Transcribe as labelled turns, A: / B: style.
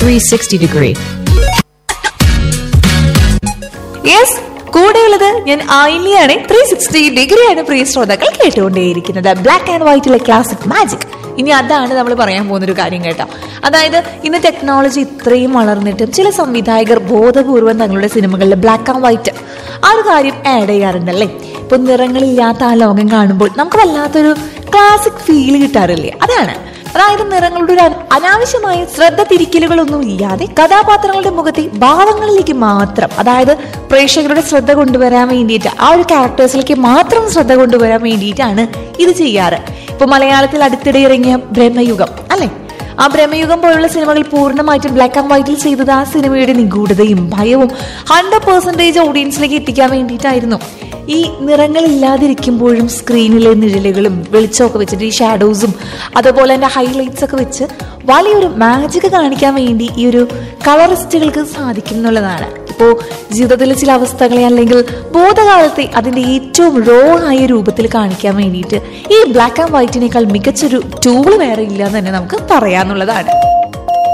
A: 360 degree.
B: Yes കൂടെയുള്ളത് ഞാൻ ആയില്യാണ് three sixty ഡിഗ്രിയാണ് പ്രിയ ശ്രോതാക്കൾ കേട്ടുകൊണ്ടേയിരിക്കുന്നത് ബ്ലാക്ക് ആൻഡ് വൈറ്റിലെ ക്ലാസിക് മാജിക് ഇനി അതാണ് നമ്മൾ പറയാൻ പോകുന്ന ഒരു കാര്യം കേട്ടോ അതായത് ഇന്ന് ടെക്നോളജി ഇത്രയും വളർന്നിട്ടും ചില സംവിധായകർ ബോധപൂർവം തങ്ങളുടെ സിനിമകളിൽ ബ്ലാക്ക് ആൻഡ് വൈറ്റ് ആ ഒരു കാര്യം ആഡ് ചെയ്യാറുണ്ടല്ലേ ഇപ്പൊ നിറങ്ങളില്ലാത്ത ആ ലോകം കാണുമ്പോൾ നമുക്ക് വല്ലാത്തൊരു ക്ലാസിക് ഫീൽ കിട്ടാറില്ലേ അതാണ് അതായത് നിറങ്ങളുടെ ഒരു അന- അനാവശ്യമായ ശ്രദ്ധ തിരിക്കലുകളൊന്നും ഇല്ലാതെ കഥാപാത്രങ്ങളുടെ മുഖത്തെ ഭാവങ്ങളിലേക്ക് മാത്രം അതായത് പ്രേക്ഷകരുടെ ശ്രദ്ധ കൊണ്ടുവരാൻ വേണ്ടിയിട്ട് ആ ഒരു ക്യാരക്ടേഴ്സിലേക്ക് മാത്രം ശ്രദ്ധ കൊണ്ടുവരാൻ വേണ്ടിയിട്ടാണ് ഇത് ചെയ്യാറ് ഇപ്പൊ മലയാളത്തിൽ അടുത്തിടെ ഇറങ്ങിയ ബ്രഹ്മയുഗം അല്ലെ ആ ബ്രഹ്മയുഗം പോലുള്ള സിനിമകൾ പൂർണ്ണമായിട്ടും ബ്ലാക്ക് ആൻഡ് വൈറ്റിൽ ചെയ്തത് ആ സിനിമയുടെ നിഗൂഢതയും ഭയവും ഹൺഡ്രഡ് പെർസെന്റേജ് ഓഡിയൻസിലേക്ക് എത്തിക്കാൻ വേണ്ടിയിട്ടായിരുന്നു ഈ നിറങ്ങളില്ലാതിരിക്കുമ്പോഴും സ്ക്രീനിലെ നിഴലുകളും വെളിച്ചമൊക്കെ വെച്ചിട്ട് ഈ ഷാഡോസും അതുപോലെ തന്നെ ഹൈലൈറ്റ്സ് ഒക്കെ വെച്ച് വലിയൊരു മാജിക് കാണിക്കാൻ വേണ്ടി ഈ ഒരു കളറിസ്റ്റുകൾക്ക് സാധിക്കും എന്നുള്ളതാണ് ഇപ്പോൾ ജീവിതത്തിലെ ചില അവസ്ഥകളെ അല്ലെങ്കിൽ ബോധകാലത്തെ അതിന്റെ ഏറ്റവും റോ ആയ രൂപത്തിൽ കാണിക്കാൻ വേണ്ടിയിട്ട് ഈ ബ്ലാക്ക് ആൻഡ് വൈറ്റിനേക്കാൾ മികച്ചൊരു ടൂൾ വേറെ ഇല്ല എന്ന് തന്നെ നമുക്ക് പറയാന്നുള്ളതാണ്